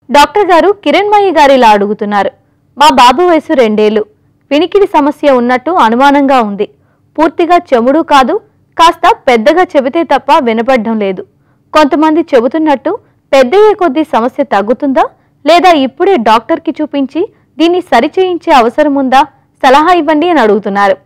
doctor గారు కిరణ్మయి గారు ఇలా అడుగుతున్నారు మా బాబు వయసు రెండేళ్లు వినికిడి సమస్య ఉన్నట్టు అనుమానంగా ఉంది పూర్తిగా చెముడు కాదు కాస్త పెద్దగా చెబితే తప్ప వినపడడం లేదు కొంతమంది చెబుతున్నట్టు పెద్దయ్యే కొద్దీ సమస్య తగ్గుతుందా లేదా ఇప్పుడే డాక్టర్కి చూపించి దీన్ని సరిచేయించే అవసరం ఉందా సలహా ఇవ్వండి అని అడుగుతున్నారు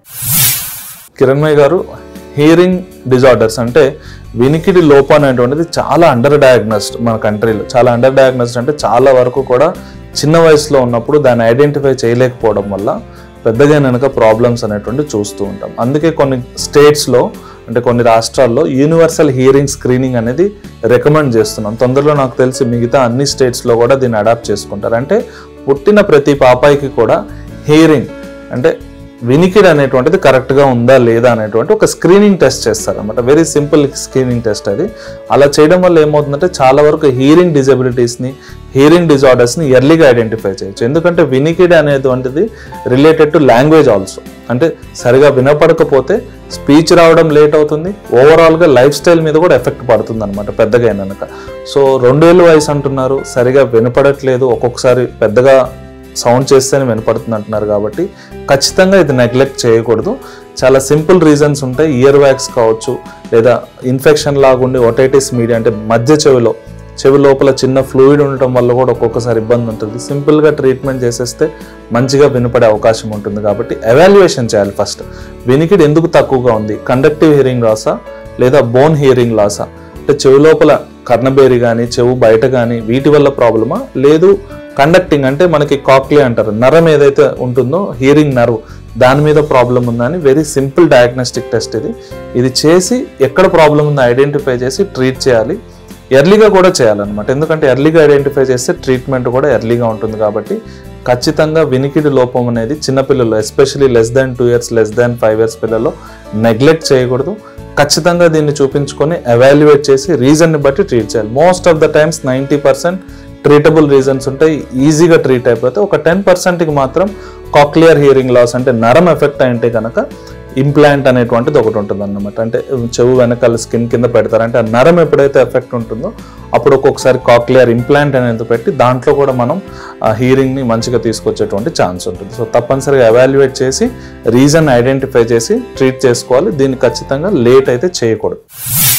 కిరణ్మయ్య గారు హియరింగ్ డిజార్డర్స్ అంటే వినికిడి లోపం అనేటువంటిది చాలా అండర్ డయాగ్నోస్డ్ మన కంట్రీలో చాలా అండర్ డయాగ్నోస్డ్ అంటే చాలా వరకు కూడా చిన్న వయసులో ఉన్నప్పుడు దాన్ని ఐడెంటిఫై చేయలేకపోవడం వల్ల పెద్దగా వెనక ప్రాబ్లమ్స్ అనేటువంటి చూస్తూ ఉంటాం అందుకే కొన్ని స్టేట్స్లో అంటే కొన్ని రాష్ట్రాల్లో యూనివర్సల్ హియరింగ్ స్క్రీనింగ్ అనేది రికమెండ్ చేస్తున్నాం తొందరలో నాకు తెలిసి మిగతా అన్ని స్టేట్స్లో కూడా దీన్ని అడాప్ట్ చేసుకుంటారు అంటే పుట్టిన ప్రతి పాపాయికి కూడా హియరింగ్ అంటే వినికిడి అనేటువంటిది కరెక్ట్గా ఉందా లేదా అనేటువంటి ఒక స్క్రీనింగ్ టెస్ట్ చేస్తారు అనమాట వెరీ సింపుల్ స్క్రీనింగ్ టెస్ట్ అది అలా చేయడం వల్ల ఏమవుతుందంటే చాలా వరకు హీరింగ్ డిజబిలిటీస్ని హీరింగ్ డిజార్డర్స్ని ఎర్లీగా ఐడెంటిఫై చేయొచ్చు ఎందుకంటే వినికిడి అనేటువంటిది రిలేటెడ్ టు లాంగ్వేజ్ ఆల్సో అంటే సరిగా వినపడకపోతే స్పీచ్ రావడం లేట్ అవుతుంది ఓవరాల్గా లైఫ్ స్టైల్ మీద కూడా ఎఫెక్ట్ పడుతుంది అనమాట పెద్దగా అయినాక సో రెండేళ్ళు వయసు అంటున్నారు సరిగా వినపడట్లేదు ఒక్కొక్కసారి పెద్దగా సౌండ్ చేస్తేనే వినపడుతుంది అంటున్నారు కాబట్టి ఖచ్చితంగా ఇది నెగ్లెక్ట్ చేయకూడదు చాలా సింపుల్ రీజన్స్ ఉంటాయి ఇయర్ వ్యాక్స్ కావచ్చు లేదా ఇన్ఫెక్షన్ లాగుండి ఒటైటిస్ మీడియా అంటే మధ్య చెవిలో చెవి లోపల చిన్న ఫ్లూయిడ్ ఉండటం వల్ల కూడా ఒక్కొక్కసారి ఇబ్బంది ఉంటుంది సింపుల్గా ట్రీట్మెంట్ చేసేస్తే మంచిగా వినపడే అవకాశం ఉంటుంది కాబట్టి ఎవాల్యుయేషన్ చేయాలి ఫస్ట్ వినికిడి ఎందుకు తక్కువగా ఉంది కండక్టివ్ హియరింగ్ లాసా లేదా బోన్ హియరింగ్ లాసా అంటే చెవి లోపల కర్ణబేరి కానీ చెవు బయట కానీ వీటి వల్ల ప్రాబ్లమా లేదు కండక్టింగ్ అంటే మనకి కాక్లే అంటారు నరం ఏదైతే ఉంటుందో హియరింగ్ నర్వ్ దాని మీద ప్రాబ్లం ఉందని వెరీ సింపుల్ డయాగ్నోస్టిక్ టెస్ట్ ఇది ఇది చేసి ఎక్కడ ప్రాబ్లం ఉందో ఐడెంటిఫై చేసి ట్రీట్ చేయాలి ఎర్లీగా కూడా చేయాలన్నమాట ఎందుకంటే ఎర్లీగా ఐడెంటిఫై చేస్తే ట్రీట్మెంట్ కూడా ఎర్లీగా ఉంటుంది కాబట్టి ఖచ్చితంగా వినికిడి లోపం అనేది చిన్నపిల్లలు especially less than two years less than five years పిల్లల్లో నెగ్లెక్ట్ చేయకూడదు ఖచ్చితంగా దీన్ని చూపించుకొని ఎవాల్యుయేట్ చేసి రీజన్ని బట్టి ట్రీట్ చేయాలి most of the times ninety percent treatable reasons ఉంటాయి ఈజీగా ట్రీట్ అయిపోతే ఒక టెన్ పర్సెంట్కి మాత్రం కాక్లియర్ హియరింగ్ లాస్ అంటే నరం ఎఫెక్ట్ అయింటే కనుక ఇంప్లాంట్ అనేటువంటిది ఒకటి ఉంటుంది అన్నమాట అంటే చెవు వెనకాల స్కిన్ కింద పెడతారు అంటే ఆ నరం ఎప్పుడైతే ఎఫెక్ట్ ఉంటుందో అప్పుడు ఒక్కొక్కసారి కాక్లియర్ ఇంప్లాంట్ అనేది పెట్టి దాంట్లో కూడా మనం ఆ హీరింగ్ని మంచిగా తీసుకొచ్చేటువంటి ఛాన్స్ ఉంటుంది సో తప్పనిసరిగా ఎవాల్యుయేట్ చేసి రీజన్ ఐడెంటిఫై చేసి ట్రీట్ చేసుకోవాలి దీన్ని ఖచ్చితంగా లేట్ అయితే చేయకూడదు